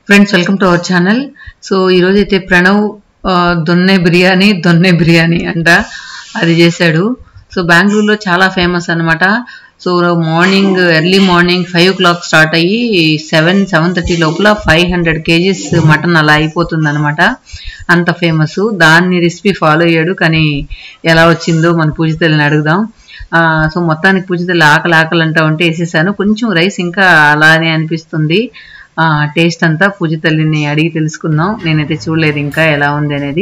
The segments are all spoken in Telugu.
Friends welcome to our channel so ఈరోజు అయితే ప్రణవ్ ఆ, దొన్నె బిర్యానీ దొన్నె బిర్యానీ అంట అది చేశాడు సో బెంగళూరులో చాలా ఫేమస్ అన్నమాట so morning early morning five o'clock start అయ్యి సెవెన్ సెవెన్ థర్టీ లోపల ఫైవ్ హండ్రెడ్ కేజీస్ మటన్ అలా అయిపోతుంది అనమాట అంత ఫేమస్ దాన్ని రెసిపీ ఫాలో అయ్యాడు కానీ ఎలా వచ్చిందో మన పూజితల్ని అడుగుదాం ఆ, సో మొత్తానికి పూజితల్లి ఆకలి ఆకలి అంటా ఉంటే వేసేసాను కొంచెం రైస్ ఇంకా అలానే అనిపిస్తుంది ఆ టేస్ట్ అంతా పూజ తల్లిని అడిగి తెలుసుకుందాం నేనైతే చూడలేదు ఇంకా ఎలా ఉంది అనేది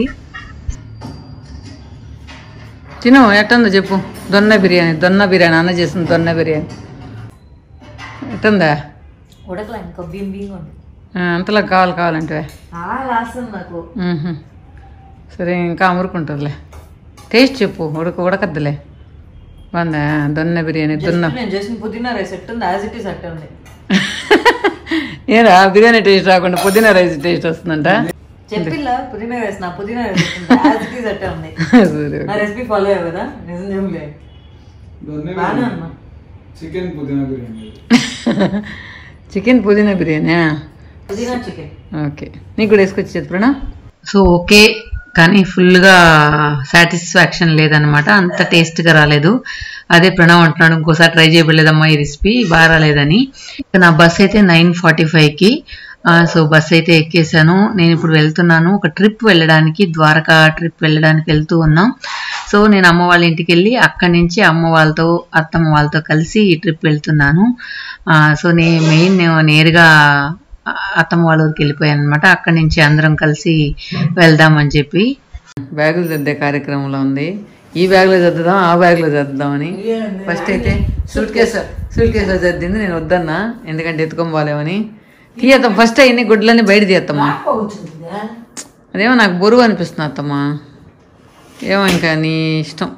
తిను ఎట్టుందో చెప్పు దొన్న బిర్యానీ దొన్న బిర్యానీ అన్న చేసింది దొన్న బిర్యానీ ఎట్టుందా ఉడకలే ఇంకా బియ్యం బియ్యం ఉంది ఆ, అంతలా కావాలి కావాలంటే అలా రాస్తుంది నాకు మ్మ్హ. సరే ఇంకా అమురుకుంటుందిలే టేస్ట్ చెప్పు ఉడక ఉడకద్దులే బాగుందా దొన్న బిర్యానీ దొన్న నేను చేసిన పుదీనా రైస్ ఎట్టు ఉంది యాజ్ ఇట్ ఈస్ అట్టే ఉంది ఏరా బిర్యానీ టేస్ట్ రాకుండా పుదీనా రైస్ టేస్ట్ వస్తుందంట చెప్పిల్లా పుదీనా రైస్ నా పుదీనా రైస్ యాజ్ ఇట్ ఈస్ అట్టే ఉంది సరే నా రెసిపీ ఫాలో అయ్యావు కదా నిజం చెప్పలే బాగానే ఉన్నా చికెన్ పుదీనా బిర్యానీ చికెన్ పుదీనా బిర్యానీ పుదీనా చికెన్ ఓకే నీకు కూడా వేసుకొచ్చేది ప్రణా సో ఓకే కానీ ఫుల్గా సాటిస్ఫాక్షన్ లేదనమాట అంత టేస్ట్గా రాలేదు అదే ప్రణవ్ అంటున్నాడు ఇంకోసారి ట్రై చేయబడలేదమ్మా ఈ రెసిపీ బాగా రాలేదని ఇక నా బస్ అయితే నైన్ ఫార్టీ ఫైవ్కి సో బస్ అయితే ఎక్కేసాను నేను ఇప్పుడు వెళ్తున్నాను ఒక ట్రిప్ వెళ్ళడానికి ద్వారకా ట్రిప్ వెళ్ళడానికి వెళ్తూ ఉన్నాం సో నేను అమ్మ వాళ్ళ ఇంటికి వెళ్ళి అక్కడి నుంచి అమ్మ వాళ్ళతో అత్తమ్మ వాళ్ళతో కలిసి ఈ ట్రిప్ వెళ్తున్నాను ఆ, సో నే మెయిన్ నేను నేరుగా అత్తమ్మ వాళ్ళ ఊరికి వెళ్ళిపోయాను అనమాట అక్కడి నుంచి అందరం కలిసి వెళ్దామని చెప్పి బ్యాగులు సర్దే కార్యక్రమంలో ఉంది ఈ బ్యాగ్లో సర్దుదాం ఆ బ్యాగ్లో సర్దుదామని ఫస్ట్ అయితే సూట్ కేసు సూట్ కేసులో సర్దింది నేను వద్దన్నా ఎందుకంటే ఎత్తుకొని పోలేమని తీయత్తాం ఫస్ట్ అయ్యి గుడ్లన్నీ బయట తీయత్తమ్మా అదేమో నాకు బరువు అనిపిస్తుంది అత్తమ్మా ఏమో ఇంకా నీ ఇష్టం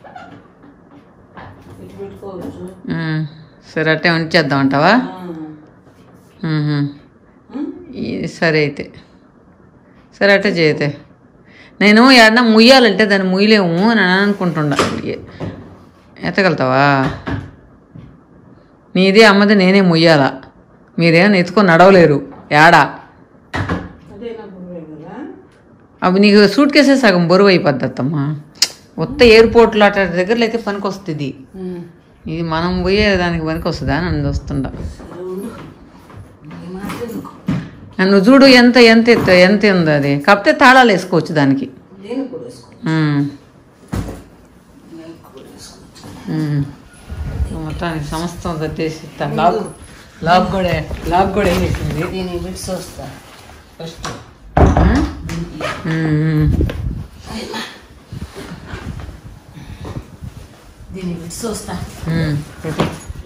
ఉమ్, సరే అట్టే ఉంచేద్దాం అంటావా మ్మ్హ్మ్. ఈ- సరే అయితే సరే అట్టే చేయతే నేను ఏడన్నా ముయ్యాలంటే దాన్ని ముయ్యలేము అని అని అనుకుంటుండా ఏ- ఎత్తగలుగుతావా నీది అమ్మది నేనే ముయ్యాలా మీరేమో ఎత్తుకొని నడవలేరు ఏడా అవి నీకు సూట్ కేసే సగం బరువు అయిపోద్ది అత్తమ్మా కొత్త ఎయిర్పోర్ట్లో అట్లా దగ్గరలో అయితే పనికి వస్తుంది ఇది మనం పోయే దానికి పనికి వస్తుందా నన్ను వస్తుండా నన్ను చూడు ఎంత ఎంత ఎత్తు ఎంత ఉందో అది కాకపోతే తాళాలు వేసుకోవచ్చు దానికి ఉమ్. ఉమ్. మొత్తానికి సమస్తం సర్దేసి ఇస్తా. లాక్ లాక్ కూడా లాక్ కూడా వేసేసింది దీని బిట్స్ వస్తా ఫస్ట్ ఉమ్. ఉమ్. దీని బిట్స్ వస్తా ఉమ్. పెట్టు.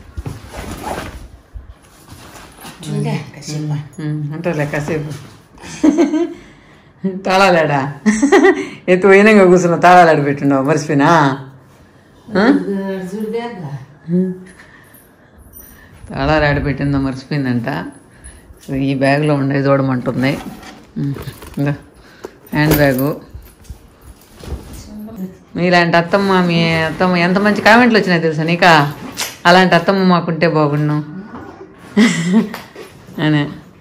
చూడే కసిపా ఉమ్. అంటారులే కాసేపు తాళాలాడా ఎత్తు పోయినాక కూర్చున్న తాళాలాడు పెట్టున్నావు మర్చిపోయినా ఆ? చూడు బ్యాగ్ తాళాలు ఆడ పెట్టిందో మర్చిపోయిందంట సో ఈ బ్యాగ్లో ఉండే చూడమంటుంది ఉమ్, ఇందా హ్యాండ్ బ్యాగు మీలాంటి అత్తమ్మ మీ అత్తమ్మ ఎంత మంచి కామెంట్లు వచ్చినాయి తెలుసా నీకా అలాంటి అత్తమ్మ మాకుంటే బాగుండు అనే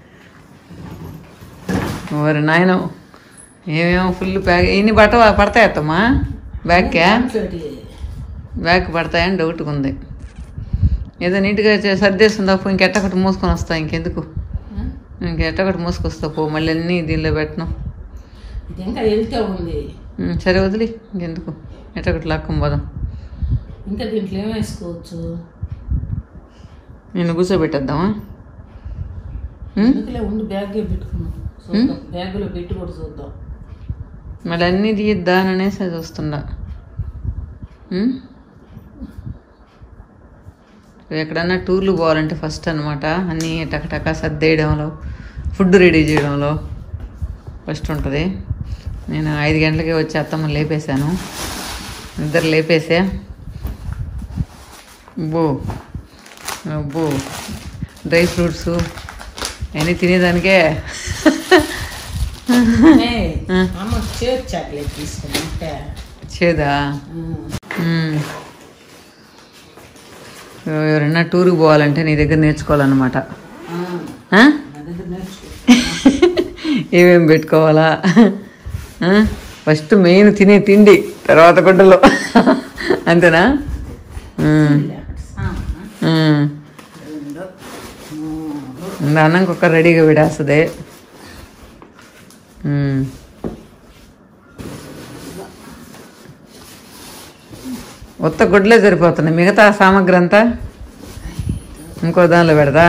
ఓరి నాయన ఏమేమో ఫుల్ బ్యాగ్ ఇన్ని బట్ట పడతాయి అత్తమ్మా బ్యాగ్కే బ్యాగ్ పడతాయని డౌట్గా ఉంది ఏదో నీట్గా చే- సర్దేస్తుందా పో ఇంకెట్టొకటి మూసుకొని వస్తా ఇంకెందుకు ఇంకెట్టొకటి మూసుకొస్తా పో మళ్ళీ అన్నీ దీనిలో పెట్టను ఇది ఇంకా వెళ్తే ఉంది ఉమ్, సరే వదిలి ఇంకెందుకు ఎట్టొకటి లాక్కొని పోదాం ఇంకా దీంట్లో ఏం వేసుకోవచ్చు నేను కూర్చోబెట్టేద్దామా ఉమ్, ఎందుకులే ఉండి బ్యాగ్ పెట్టుకున్నాం చూద్దాం బ్యాగులో పెట్టి కూడా చూద్దాం మళ్ళీ అన్నీ తీయద్దా అని అనేసి అది వస్తుండా ఉమ్? ఎక్కడన్నా టూర్లు పోవాలంటే ఫస్ట్ అనమాట అన్నీ టకటకా సర్దేయడంలో ఫుడ్ రెడీ చేయడంలో ఫస్ట్ ఉంటుంది నేను ఐదు గంటలకి వచ్చి అత్తమ్మ లేపేశాను ఇద్దరు లేపేసా బో అబ్బో డ్రై ఫ్రూట్స్ అన్నీ తినేదానికే అమ్మ చేతి చాక్లెట్ తీసుకుంటే చేదా మ్మ్. ఎవరైనా టూర్కి పోవాలంటే నీ దగ్గర నేర్చుకోవాలన్నమాట ఆ? నా దగ్గర నేర్చుకో ఏమేమి పెట్టుకోవాలా ఆ? ఫస్ట్ మెయిన్ తినే తిండి తర్వాత గుడ్డలు అంతేనా ఉమ్. ఉమ్. ఇంకా అన్నం కుక్క రెడీగా విడేస్తుంది ఉమ్. ఉత్త గుడ్లే సరిపోతున్నాయి మిగతా సామాగ్రి అంతా ఇంకో దానిలో పెడదా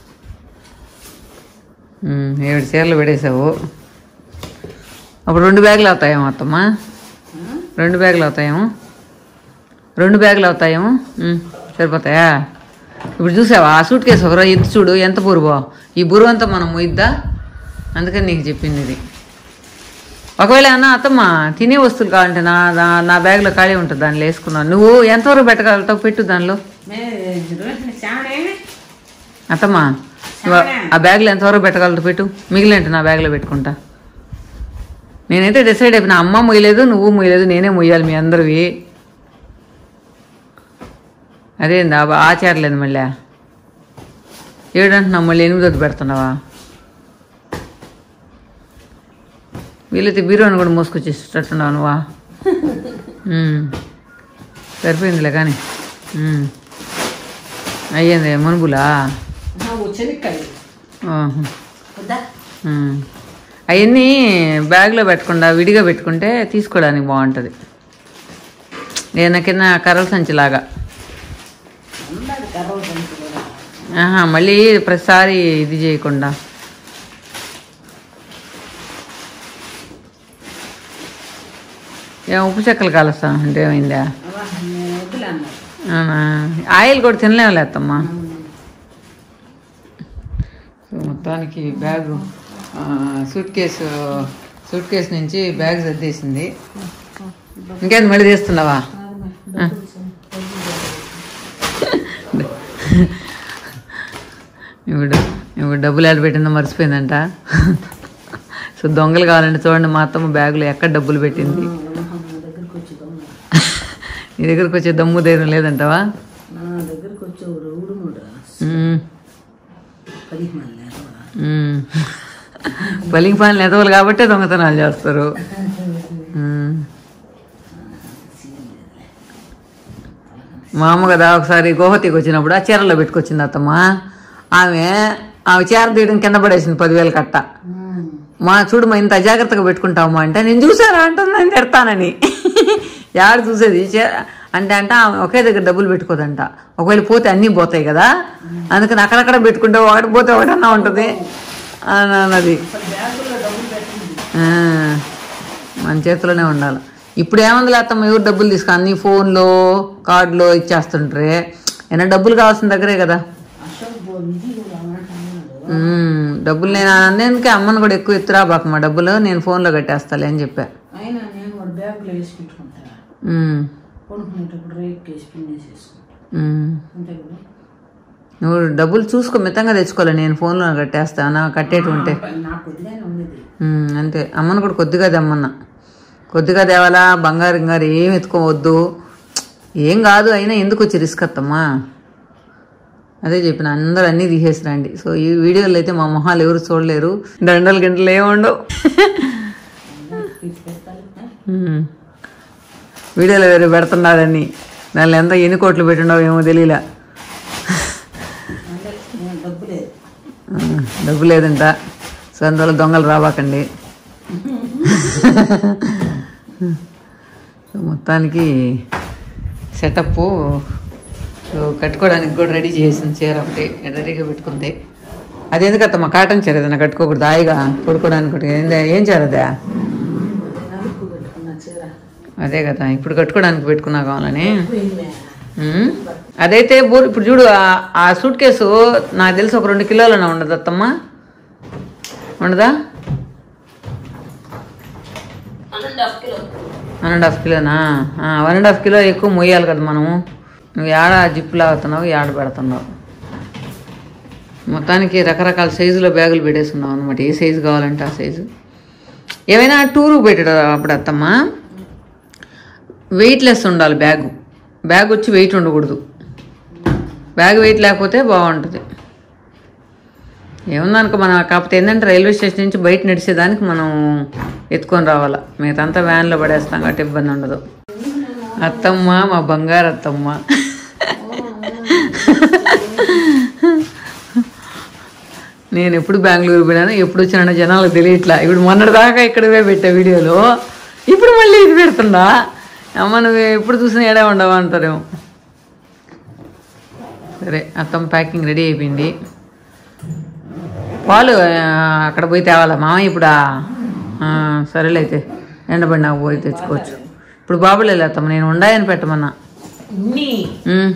ఉమ్, ఏడు చీరలు పెడేసావు అప్పుడు రెండు బ్యాగులు అవుతాయేమో అత్తమ్మ రెండు బ్యాగులు అవుతాయేమో రెండు బ్యాగులు అవుతాయేమో ఉమ్, సరిపోతాయా ఇప్పుడు చూసావా ఆ సూట్ కేసు ఒకరో ఇది చూడు ఎంత బురువో ఈ బురువు అంతా మనం ఇద్దా అందుకని నీకు చెప్పింది ఇది ఒకవేళ అన్న అత్తమ్మ తినే వస్తువులు కావాలంటే నా నా- నా బ్యాగ్లో ఖాళీ ఉంటుంది దానిలో వేసుకున్నాను నువ్వు ఎంతవరకు పెట్టగలుగుతావు పెట్టు దానిలో అత్తమ్మ నువ్వు ఆ బ్యాగ్లో ఎంతవరకు పెట్టగలదు పెట్టు మిగిలినట్టు నా బ్యాగ్లో పెట్టుకుంటా నేనైతే డిసైడ్ అయిపోయినా అమ్మ మొయ్యలేదు నువ్వు మొయ్యలేదు నేనే మొయ్యాలి మీ అందరివి అదేంది ఆ ఆచారలేదు మళ్ళీ ఏడంటున్నావు మళ్ళీ ఎనిమిదోది పెడుతున్నావా వీలైతే బీరోని కూడా మోసుకొచ్చేటట్టున్నావు నువ్వా ఉమ్. సరిపోయిందిలే కానీ ఉమ్. అయ్యింది మనుబులా ఆహా. ఉమ్. అవన్నీ బ్యాగ్లో పెట్టకుండా విడిగా పెట్టుకుంటే తీసుకోవడానికి బాగుంటుంది నేను కింద కర్రల సంచిలాగా ఆహా, మళ్ళీ ప్రతిసారి ఇది చేయకుండా ఏం ఉప్పు చెక్కలు కలుస్తా అంటే ఏమైందా అవునా ఆయిల్ కూడా తినలేము లేత్తమ్మా సో మొత్తానికి bag suitcase suitcase నుంచి బ్యాగ్ సర్దేసింది ఇంకేంది మళ్ళీ తీస్తున్నావా ఆ. ఇప్పుడు ఇప్పుడు డబ్బులు ఆడ పెట్టిందో మర్చిపోయిందంట సో దొంగలు కావాలంటే చూడండి మా అత్తమ్మ బ్యాగులో ఎక్కడ డబ్బులు పెట్టింది నీ దగ్గరకు వచ్చే దమ్ము ధైర్యం లేదంటావా నా దగ్గరకు వచ్చే రౌడు మూడు ఉమ్. పది మళ్ళీ ఉమ్. బలింగ్ పనులు ఎదవలు కాబట్టే దొంగతనాలు చేస్తారు ఉమ్. మా అమ్మ కదా ఒకసారి గోహతికి వచ్చినప్పుడు ఆ చీరలో పెట్టుకొచ్చింది అత్తమ్మ ఆమె ఆమె చీర తీయడం కింద పడేసింది పదివేలు కట్ట మా చూడు మా ఇంత అజాగ్రత్తగా పెట్టుకుంటామా అంటే నేను చూసారా అంటుంది నేను తిడతానని యాడ చూసేది చే- అంటే అంటే ఆమె ఒకే దగ్గర డబ్బులు పెట్టుకోదంట ఒకవేళ పోతే అన్నీ పోతాయి కదా అందుకని అక్కడక్కడ పెట్టుకుంటే ఒకటి పోతే ఒకటన్నా ఉంటుంది అని అన్నది ఆ, మన చేతిలోనే ఉండాలి ఇప్పుడు ఏముంది లేత్తమ్మ ఎవరు డబ్బులు తీసుకో అన్ని ఫోన్లో కార్డులో ఇచ్చేస్తుంటారే ఏమైనా డబ్బులు కావాల్సిన దగ్గరే కదా అశోక్ బోల్ ఇది కూడా అన్నట్టు ఉమ్, డబ్బులు నేను అందుకే అమ్మను కూడా ఎక్కువ ఎత్తురా బాక మా డబ్బులు నేను ఫోన్లో కట్టేస్తాలే అని చెప్పా అయినా నేను కూడా బ్యాగ్లో వేసి పెట్టుకుంటా ఉమ్, కొనుక్కునేటప్పుడు రేక్ వేసి పిన్నేసేసుకుంటా ఉమ్. అంతే కదా నువ్వు డబ్బులు చూసుకో మితంగా తెచ్చుకోలే నేను ఫోన్లో కట్టేస్తా నా కట్టేటి ఉంటే నాకు కొద్దిగానే ఉండేది ఉమ్, అంతే అమ్మను కూడా కొద్దిగా తెమ్మన్నా కొద్దిగా తేవాలా బంగారు ఇంగారు ఏం ఎత్తుకోవద్దు ఏం కాదు అయినా ఎందుకు వచ్చి రిస్క్ అత్తమ్మా అదే చెప్పిన అందరూ అన్నీ తీసేసిరండి సో ఈ వీడియోలో అయితే మా మొహాలు ఎవరు చూడలేరు దండలు గింటలు ఏముండవు ఉమ్. వీడియోలో వేరే పెడుతున్నారని దానిలో ఎంత ఎన్ని కోట్లు పెట్టిండవు ఏమో తెలియలే అంటే నేను డబ్బు లేదు ఆ, డబ్బు లేదంట సో అందువల్ల దొంగలు రాబాకండి సో మొత్తానికి సెటప్ సో కట్టుకోవడానికి కూడా రెడీ చేసింది చీర ఒకటి రెడీగా పెట్టుకుంది అది ఎందుకత్తమ్మ కాటన్ చీర ఏదైనా కట్టుకోకూడదు హాయిగా పడుకోవడానికి ఒకటి. ఏంది- ఏం చీర అదే నలుపు కట్టుకున్న చీర అదే కదా ఇప్పుడు కట్టుకోవడానికి పెట్టుకున్నా కావాలని పోయిందే ఉమ్. అదైతే బోర్ ఇప్పుడు చూడు ఆ- ఆ సూట్ కేసు నాకు తెలిసి ఒక రెండు కిలోలనే ఉండదు అత్తమ్మ ఉండదా వన్ అండ్ హాఫ్ కిలోనా వన్ అండ్ హాఫ్ కిలో ఎక్కువ మొయ్యాలి కదా మనము నువ్వు ఏడ జిప్పు లాగుతున్నావు ఏడ పెడుతున్నావు మొత్తానికి రకరకాల సైజులో బ్యాగులు పెట్టేసుకున్నావు అనమాట ఏ సైజు కావాలంటే ఆ సైజు ఏమైనా టూరు పెట్టాడు అప్పుడు అత్తమ్మ వెయిట్లెస్ ఉండాలి బ్యాగు బ్యాగ్ వచ్చి వెయిట్ ఉండకూడదు బ్యాగ్ వెయిట్ లేకపోతే బాగుంటుంది ఏముందనుకో మనం కాకపోతే ఏంటంటే రైల్వే స్టేషన్ నుంచి బయట నడిచేదానికి మనం ఎత్తుకొని రావాలా మిగతాంతా వ్యాన్లో పడేస్తాం కాబట్టి ఇబ్బంది ఉండదు అత్తమ్మ మా బంగారు అత్తమ్మ నేను ఎప్పుడు బెంగళూరు పోయినాను ఎప్పుడు వచ్చినా జనాలకు తెలియట్లా ఇప్పుడు మొన్నటిదాకా ఇక్కడవే పెట్టా వీడియోలో ఇప్పుడు మళ్ళీ ఇది పెడుతుండా అమ్మ నువ్వు ఎప్పుడు చూసినా ఏడా ఉండవా అంటారేమో సరే అత్తమ్మ ప్యాకింగ్ రెడీ అయిపోయింది పాలు ఆ, అక్కడ పోయి తేవాలా మామయ్య ఇప్పుడా ఆ, సరేలే అయితే ఎండబడి నాకు పోయి తెచ్చుకోవచ్చు ఇప్పుడు బాబులే అత్తమ్మ నేను ఉండాయని పెట్టమన్నా ఇన్ని ఉమ్,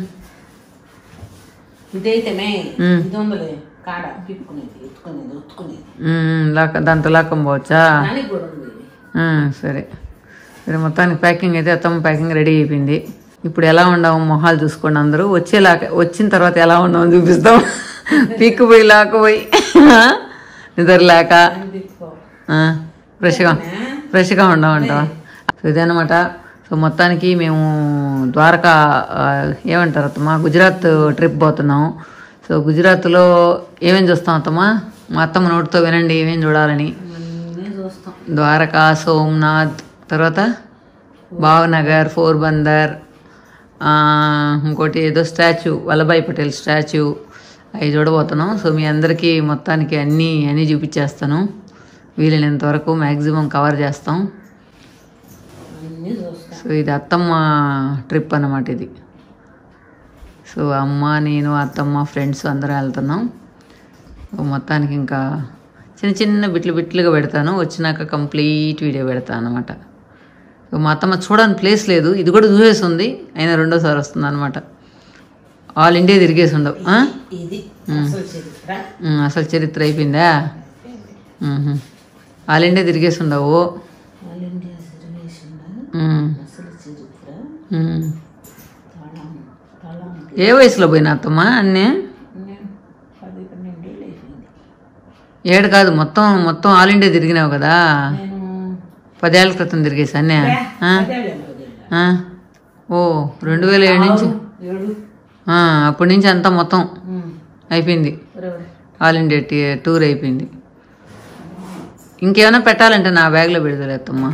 ఇదైతేనే ఉమ్. ఇది ఉందిలే కాడ పిప్పుకునేది ఎత్తుకునేది ఉత్తుకునేది ఉమ్, లాక దాంతో లాక్కం పోవచ్చా దానికి కూడా ఉంది ఇది. ఆ, సరే సరే మొత్తానికి ప్యాకింగ్ అయితే అత్తమ్మ ప్యాకింగ్ రెడీ అయిపోయింది ఇప్పుడు ఎలా ఉండవు మొహాలు చూసుకోండి అందరూ వచ్చేలాక వచ్చిన తర్వాత ఎలా ఉన్నామో చూపిస్తాం పీక్కుపోయి లాక్కుపోయి నిద్రలేక దాన్ని పిప్పుకో. ఆ, ఫ్రెష్గా ఫ్రెష్గా ఉండమంటావా సో ఇదన్నమాట సో మొత్తానికి మేము ద్వారకా ఆ, ఏమంటారు అత్తమ్మా గుజరాత్ ట్రిప్ పోతున్నాం సో గుజరాత్లో ఏమేమి చూస్తాం అత్తమ్మా మా అత్తమ్మ నోటితో వినండి ఏమేమి చూడాలని అన్నీ చూస్తాం ద్వారకా సోమనాథ్ తర్వాత భావనగర్ పోర్బందర్ ఆ, ఇంకోటి ఏదో స్టాచ్యూ వల్లభాయ్ పటేల్ స్టాచ్యూ అవి చూడబోతున్నాం సో మీ అందరికీ మొత్తానికి అన్నీ అన్నీ చూపించేస్తాను వీలైనంత వరకు మ్యాక్సిమం కవర్ చేస్తాం అన్నీ చూస్తాం సో ఇది అత్తమ్మ ట్రిప్ అన్నమాట ఇది సో అమ్మ నేను అత్తమ్మ ఫ్రెండ్స్ అందరం వెళ్తున్నాం సో మొత్తానికి ఇంకా చిన్న చిన్న బిట్లు బిట్లుగా పెడతాను వచ్చినాక కంప్లీట్ వీడియో పెడతాను అనమాట సో మా అత్తమ్మ చూడని ప్లేస్ లేదు ఇది కూడా చూసేస్తుంది అయినా రెండోసారి వస్తుంది అనమాట ఆల్ ఇండియా తిరిగేసి ఉండవు ఆ? ఇది అసలు చరిత్ర ఉమ్, అసలు చరిత్ర అయిపోయిందా ఉహు. ఆల్ ఇండియా తిరిగేసి ఉండవు ఆల్ ఇండియా రిజర్వేషన్ ఉమ్, అసలు చరిత్ర ఉమ్. తాళం తాళం ఏ వయసులో పోయినా అత్తమ్మ అన్నీ నేను పది పన్నెండు ఏళ్ళు అయిపోయింది ఏడు కాదు మొత్తం మొత్తం ఆల్ ఇండియా తిరిగినావు కదా నేను పదేళ్ల క్రితం తిరిగేసి అన్నీ ఆ? పదేళ్ళు పదేళ్ళు ఆ? ఓ రెండు వేల ఏడు నుంచి ఏడు ఆ, అప్పటి నుంచి అంతా మొత్తం ఉమ్. అయిపోయింది ఇరవై ఆల్ ఇండియా టీ- టూర్ అయిపోయింది ఇంకేమైనా పెట్టాలంటే నా బ్యాగ్లో పెడతలేత్తమ్మా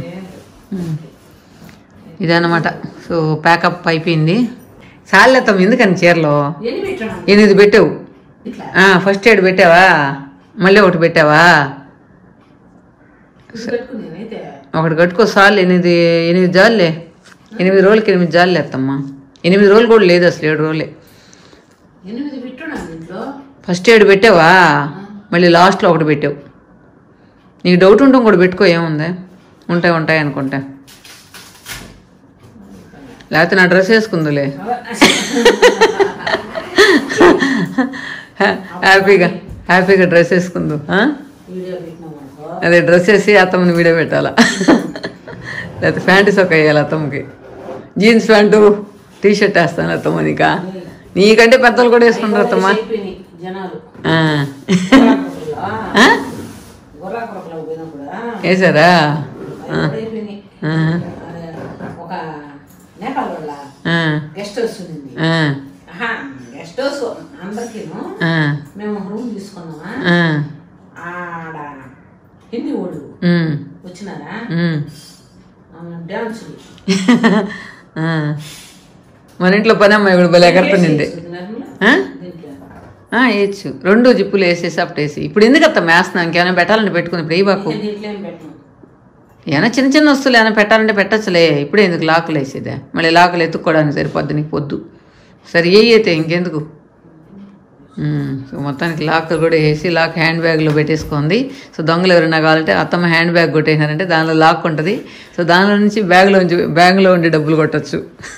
ఇదన్నమాట సో ప్యాకప్ అయిపోయింది చాలేత్తాం ఎందుకని చీరలో ఎన్ని పెట్టాను ఎనిమిది పెట్టావు ఇట్లా ఆ, ఫస్ట్ ఎయిడ్ పెట్టావా మళ్ళీ ఒకటి పెట్టావా ఇది పెట్టుకుని నేనైతే ఒకటి కట్టుకో సార్లు ఎనిమిది ఎనిమిది జాలులే ఎనిమిది రోజులకి ఎనిమిది జాలు లేత్తమ్మా ఎనిమిది రోజులు కూడా లేదు అసలు ఏడు రోజులే ఎనిమిది పెట్టున్నాను దీంట్లో ఫస్ట్ ఎయిడ్ పెట్టావా మళ్ళీ లాస్ట్లో ఒకటి పెట్టావు నీకు డౌట్ ఉంటే ఇంకోటి పెట్టుకో ఏముంది ఉంటాయి ఉంటాయి అనుకుంటా లేకపోతే నా డ్రెస్ వేసుకుందులే హ్యాపీగా హ్యాపీగా డ్రెస్ వేసుకుందు ఆ? వీడియో పెట్టినాం అనుకో అదే డ్రెస్ వేసి అత్తమ్మని వీడియో పెట్టాలా లేకపోతే ప్యాంటు సొక్క వేయాలి అత్తమ్మకి జీన్స్ ప్యాంటు టీ షర్ట్ వేస్తాను అత్తమ్మ నీకా నీకంటే పెద్దలు కూడా వేసుకుంటారు అత్తమ్మ అయిపోయినాయి జనాలు ఆ. గుర్రాకురకులా ఆ? గుర్రాకురకులా పోయినప్పుడు వేసారా అయిపోయినాయి ఆ. అదే, ఒక నేపాల్ వాళ్ళ ఆ. గెస్ట్ హౌస్ ఉంది ఆ. గెస్ట్ హౌస్ అందరికీను ఆ. మేము రూమ్ తీసుకున్నామా ఆ. ఆడ హిందీ వాళ్ళు ఉమ్. వచ్చినారా ఉమ్. డ్యాన్సులు ఆ. మన ఇంట్లో పని అమ్మాయి కూడా భలే ఎగరుతుంది ఆ? ఆ, వేయచ్చు రెండు జిప్పులు వేసేసి అప్పుడు వేసి ఇప్పుడు ఎందుకు అత్త వేస్తున్నాం ఇంకేమైనా పెట్టాలంటే పెట్టుకుని ఇప్పుడు బాకు దీంట్లో ఏం పెట్టను ఏమైనా చిన్న చిన్న వస్తువులు ఏమైనా పెట్టాలంటే పెట్టచ్చులే ఇప్పుడే ఎందుకు లాకులు వేసేదే మళ్ళీ లాకులు ఎత్తుక్కోవడానికి సరిపోద్ది నీకు పొద్దు సరే ఏ అయితే ఇంకెందుకు ఉమ్, సో మొత్తానికి లాక్ కూడా వేసి లాక్ హ్యాండ్ బ్యాగ్లో పెట్టేసుకుంది సో దొంగలు ఎవరైనా కావాలంటే అత్తమ్మ హ్యాండ్ బ్యాగ్ కొట్టేసినారంటే దానిలో లాక్ ఉంటుంది సో దానిలో నుంచి బ్యాగ్లో ఉంచి బ్యాగ్లో ఉండి డబ్బులు కొట్టచ్చు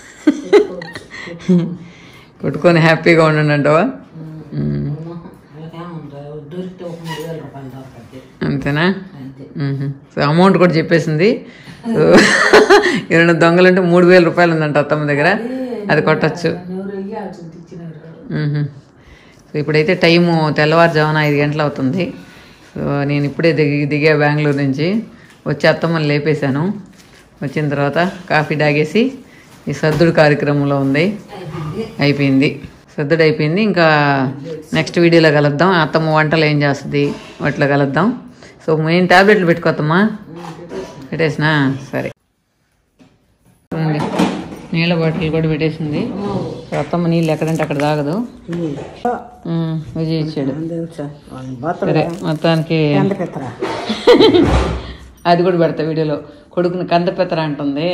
కొట్టుకొని హ్యాపీగా ఉండండి అంటావా ఉమ్, వాళ్ళకేముంటాయి దొరికితే ఒక మూడు వేల రూపాయలు దొరకద్ది అంతేనా అంతే మ్మ్. సో అమౌంట్ కూడా చెప్పేసింది సో ఏమైనా దొంగలంటే మూడు వేల రూపాయలు ఉందంట అత్తమ్మ దగ్గర అది కొట్టచ్చు ఎవరు వెళ్ళి ఆలోచించి ఇచ్చినారు మ్మ్. సో ఇప్పుడైతే టైము తెల్లవారుజామున ఐదు గంటలు అవుతుంది సో నేను ఇప్పుడే దిగి దిగా బెంగళూరు నుంచి వచ్చి అత్తమ్మని లేపేశాను వచ్చిన తర్వాత కాఫీ తాగేసి ఈ సర్దుడు కార్యక్రమంలో ఉంది అయిపోయింది అయిపోయింది సర్దుడు అయిపోయింది ఇంకా నెక్స్ట్ వీడియోలో కలుద్దాం అత్తమ్మ వంటలు ఏం చేస్తుంది వాటిలో కలుద్దాం సో మెయిన్ టాబ్లెట్లు పెట్టుకోతమ్మా పెట్టేసినా సరే చూడండి నీళ్ళ బాటిల్ కూడా పెట్టేసింది సో అత్తమ్మ నీళ్ళు ఎక్కడంటే అక్కడ తాగదు ఉమ్, విజయ్ ఇచ్చాడు సరే మొత్తానికి అది కూడా పెడతా వీడియోలో కొడుకుని కంద పెత్తర అంటుంది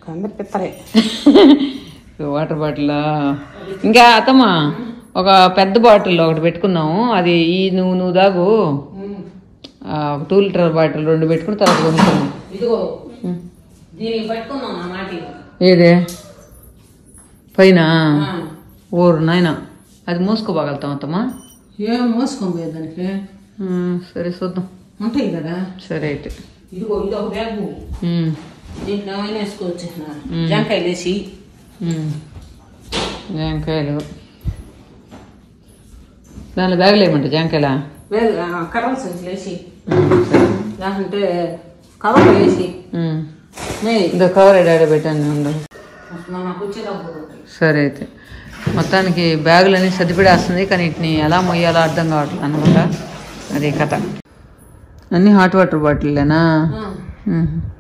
వాటర్ బాటిల్ ఇంకా అత్తమ్మ ఒక పెద్ద బాటిల్ ఒకటి పెట్టుకుందాము అది ఈ నువ్వు నువ్వు దాగు ఆ, ఒక టూ లీటర్ బాటిల్ రెండు పెట్టుకుని తర్వాత కొనుక్కుందాం ఇదిగో దీనికి పట్టుకున్నాం నా మాటి ఏదే పైన ఓరు నాయన అది మోసుకోపోగలుగుతాం అత్తమ్మా ఏం మోసుకొని పోయే దానికి ఉమ్, సరే చూద్దాం ఉంటాయి కదా సరే అయితే ఇదిగో ఇది ఒక బ్యాగ్ ఉమ్, దీంట్లో ఏమైనా వేసుకోవచ్చు జాంకాయలు వేసి ఉమ్. జాంకాయలు దానిలో బ్యాగులు ఏమంటాయి జాంకాయలా లేదు కర్రల సంచులు వేసి ఉమ్, సరే లేకుంటే కవర్ వేసి ఉమ్. మే ఇంకా కవర్ ఎడాడ పెట్టాను ఉండు నాకు వచ్చేటప్పుడు సరే అయితే మొత్తానికి బ్యాగులన్నీ సర్దిపెడేస్తుంది కానీ వీటిని ఎలా మొయ్యాలో అర్థం కావట్లేదు అనమాట అది కథ అన్నీ హాట్ వాటర్ బాటిల్లేనా ఆ, మ్మ్.